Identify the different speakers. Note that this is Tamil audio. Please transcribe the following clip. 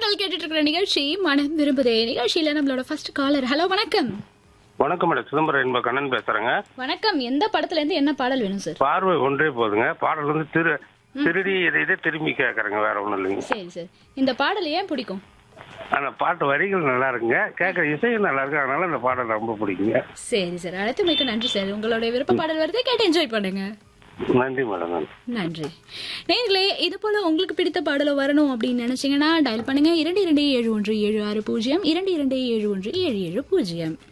Speaker 1: நேர்கள் கேட்டுட்டு இருக்கிற நிகழ்ச்சி மனம் விரும்புதே நிகழ்ச்சியில நம்மளோட ஃபர்ஸ்ட் காலர் ஹலோ வணக்கம்
Speaker 2: வணக்கம் மேடம் சிதம்பரம் என்ப கண்ணன் பேசுறேங்க
Speaker 1: வணக்கம் எந்த படத்துல இருந்து என்ன பாடல் வேணும் சார்
Speaker 2: பார்வை ஒன்றே போதுங்க பாடல் வந்து திரு திருடி இதை இதை திரும்பி கேட்கறேங்க வேற ஒண்ணும் இல்லைங்க
Speaker 1: சரி சார் இந்த பாடல் ஏன் பிடிக்கும்
Speaker 2: அந்த பாட்டு வரிகள் நல்லா இருக்குங்க கேட்கற இசையும் நல்லா இருக்கு அதனால அந்த பாடல் ரொம்ப பிடிக்குங்க
Speaker 1: சரி சார் அழைத்து மிக்க நன்றி சார் உங்களுடைய விருப்ப பாடல் வருது கேட்டு என்ஜாய் பண்ணுங்க
Speaker 2: நன்றி மேடம் நன்றி
Speaker 1: நன்றி நேர்களே இது போல உங்களுக்கு பிடித்த பாடல வரணும் அப்படின்னு நினைச்சீங்கன்னா டயல் பண்ணுங்க இரண்டு இரண்டு ஏழு ஒன்று ஏழு ஆறு பூஜ்ஜியம் இரண்டு இரண்டு ஏழு ஒன்று ஏழு ஏழு பூஜ்ஜியம்